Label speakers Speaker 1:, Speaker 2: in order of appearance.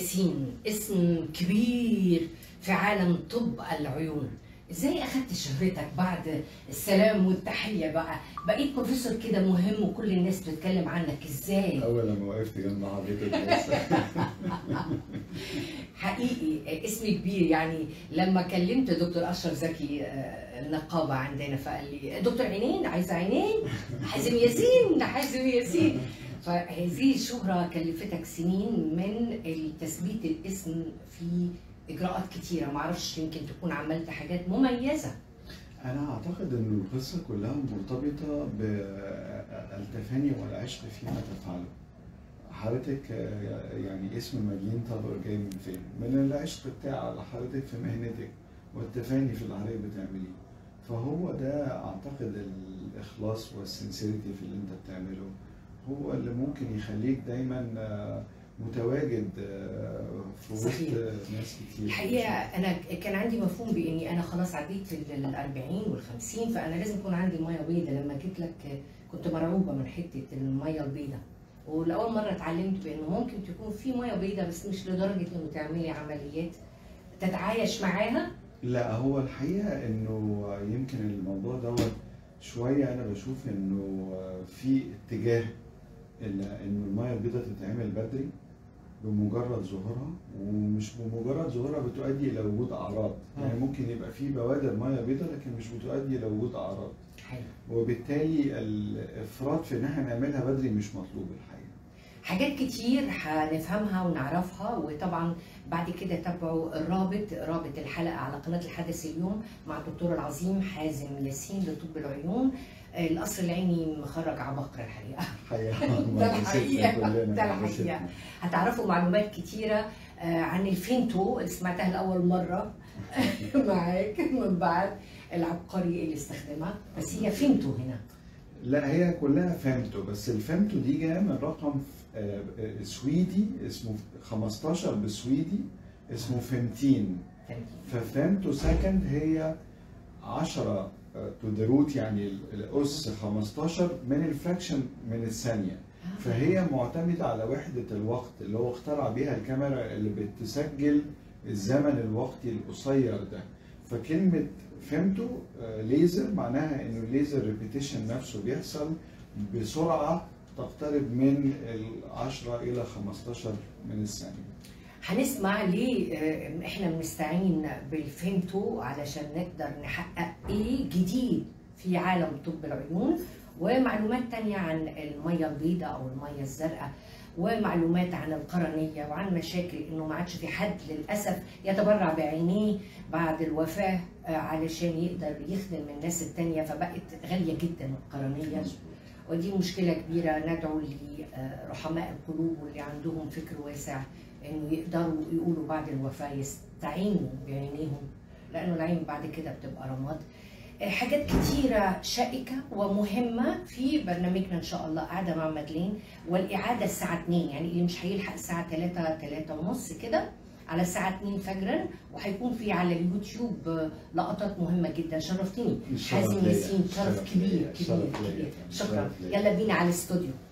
Speaker 1: ياسين اسم كبير في عالم طب العيون ازاي اخدت شهرتك بعد السلام والتحيه بقى بقيت بروفيسور كده مهم وكل الناس بتتكلم عنك ازاي
Speaker 2: اول لما وقفت جنب حضرتك بس
Speaker 1: حقيقي اسم كبير يعني لما كلمت دكتور اشرف زكي آه، النقابه عندنا فقال لي دكتور عينين عايزه عينين حازم ياسين حازم ياسين فهذه الشهره كلفتك سنين من تثبيت الاسم في اجراءات كتيره معرفش يمكن تكون عملت حاجات مميزه
Speaker 2: انا اعتقد ان القصه كلها مرتبطه بالتفاني والعشق فيما تفعله حضرتك آه، يعني اسم مدين طبر جاي من فين؟ من العشق بتاع حضرتك في مهنتك والتفاني في العريق بتعمليه فهو ده اعتقد الاخلاص والسنسيريتي في اللي انت بتعمله هو اللي ممكن يخليك دايما آه، متواجد آه، في وسط
Speaker 1: صحيح.
Speaker 2: ناس كتير
Speaker 1: الحقيقه انا كان عندي مفهوم باني انا خلاص عديت ال 40 وال 50 فانا لازم يكون عندي ميه بيضاء لما جيت لك كنت مرعوبه من حته الميه البيضاء ولاول مره اتعلمت بانه ممكن تكون في ميه بيضاء بس مش لدرجه انه تعملي عمليات تتعايش معاها
Speaker 2: لا هو الحقيقه انه يمكن الموضوع دوت شويه انا بشوف انه في اتجاه إن انه الميه البيضاء تتعمل بدري بمجرد ظهورها ومش بمجرد ظهورها بتؤدي الى وجود اعراض يعني ممكن يبقى في بوادر ميه بيضاء لكن مش بتؤدي الى وجود اعراض
Speaker 1: حلو
Speaker 2: وبالتالي الافراط في ان احنا نعملها بدري مش مطلوب الحقيقه
Speaker 1: حاجات كتير هنفهمها ونعرفها وطبعا بعد كده تابعوا الرابط رابط الحلقه على قناه الحدث اليوم مع الدكتور العظيم حازم ياسين لطب العيون القصر العيني مخرج عباقرة الحقيقة
Speaker 2: حقيقة
Speaker 1: ده الحقيقة
Speaker 2: كلنا
Speaker 1: ده الحقيقة
Speaker 2: مدرستنا.
Speaker 1: هتعرفوا معلومات كتيرة آه، عن الفينتو اللي سمعتها لأول مرة معاك من بعد العبقري اللي استخدمها بس هي فينتو هنا
Speaker 2: لا هي كلها فامتو بس الفامتو دي جايه من رقم آه، آه، سويدي اسمه 15 بالسويدي اسمه فمتين
Speaker 1: فهمتي؟
Speaker 2: ففامتو سكند هي 10 تو ذا روت يعني الاس 15 من الفراكشن من الثانيه فهي معتمده على وحده الوقت اللي هو اخترع بيها الكاميرا اللي بتسجل الزمن الوقتي القصير ده فكلمه فهمتوا آه، ليزر معناها انه الليزر ريبيتيشن نفسه بيحصل بسرعه تقترب من ال 10 الى 15 من الثانيه
Speaker 1: هنسمع ليه آه، احنا بنستعين بالفينتو علشان نقدر نحقق ايه جديد في عالم طب العيون ومعلومات تانية عن المية البيضاء او المية الزرقاء ومعلومات عن القرنية وعن مشاكل انه ما عادش في حد للأسف يتبرع بعينيه بعد الوفاة آه، علشان يقدر يخدم الناس التانية فبقت غالية جدا القرنية ودي مشكلة كبيرة ندعو لرحماء القلوب واللي عندهم فكر واسع انه يقدروا يقولوا بعد الوفاة يستعينوا بعينيهم لانه العين بعد كده بتبقى رماد آه، حاجات كتيرة شائكة ومهمة في برنامجنا إن شاء الله قاعدة مع مدلين والإعادة الساعة 2 يعني اللي مش هيلحق الساعة 3 3 ونص كده على الساعة 2 فجرا وهيكون في على اليوتيوب آه، لقطات مهمة جدا شرفتني
Speaker 2: الشرف
Speaker 1: حازم
Speaker 2: ليا.
Speaker 1: ياسين شرف
Speaker 2: الشرف
Speaker 1: كبير
Speaker 2: ليا.
Speaker 1: كبير
Speaker 2: الشرف ليا.
Speaker 1: كبير
Speaker 2: الشرف
Speaker 1: شكرا
Speaker 2: ليا.
Speaker 1: يلا بينا على الاستوديو